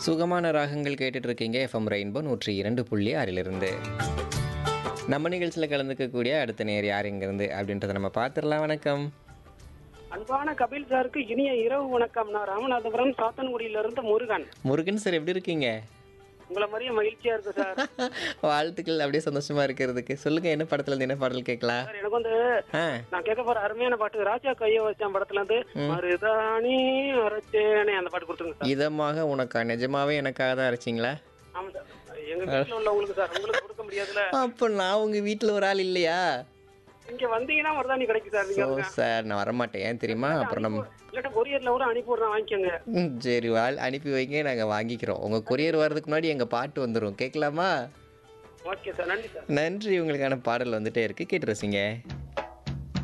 சுகமான ராகங்கள் கேட்டுட்டு இருக்கீங்க எஃப்எம் ரெயின்போ நூற்றி இரண்டு புள்ளி ஆறிலிருந்து நம்ம நிகழ்ச்சியில் கலந்துக்கக்கூடிய அடுத்த நேர் யார் இங்கிருந்து அப்படின்றத நம்ம பார்த்துடலாம் வணக்கம் அன்பான கபில் சாருக்கு இனிய இரவு வணக்கம் நான் ராமநாதபுரம் சாத்தன்குடியில இருந்து முருகன் முருகன் சார் எப்படி இருக்கீங்க உங்களை மாதிரியே மகிழ்ச்சியா இருக்கு சார் வாழ்த்துக்கள் அப்படியே சந்தோஷமா இருக்கிறதுக்கு சொல்லுங்க என்ன படத்துல இருந்து என்ன பாடல் கேட்கலாம் சார் எனக்கு வந்து ஆ நான் கேட்க போற அருமையான பாட்டு ராஜா கைய வச்சான் படத்துல இருந்து மருதாணி அரைச்சேனே அந்த பாட்டு கொடுத்துருங்க சார் இதமாக உனக்கா நிஜமாவே எனக்காக தான் அரைச்சிங்களா ஆமா சார் எங்க வீட்டுல உள்ளவங்களுக்கு சார் உங்களுக்கு கொடுக்க முடியாதுல அப்போ நான் உங்க வீட்டில் ஒரு ஆள் இல்லையா இங்க வந்தீங்கன்னா மருதாணி கிடைக்கும் சார் ஸோ நீங்க சார் நான் வரமாட்டேன் ஏன் தெரியுமா அப்புறம் நம்ம இல்லாட்டா கொரியர்ல கூட அனுப்பி விடுறேன் வாங்கிக்கோங்க ம், சரி வாழ் அனுப்பி வைங்க நாங்கள் வாங்கிக்கிறோம் உங்கள் கொரியர் வர்றதுக்கு முன்னாடி எங்கள் பாட்டு வந்துடும் கேட்கலாமா ஓகே சார் நன்றி சார் நன்றி உங்களுக்கான பாடல் வந்துட்டே இருக்கு கேட்டு ரசிங்க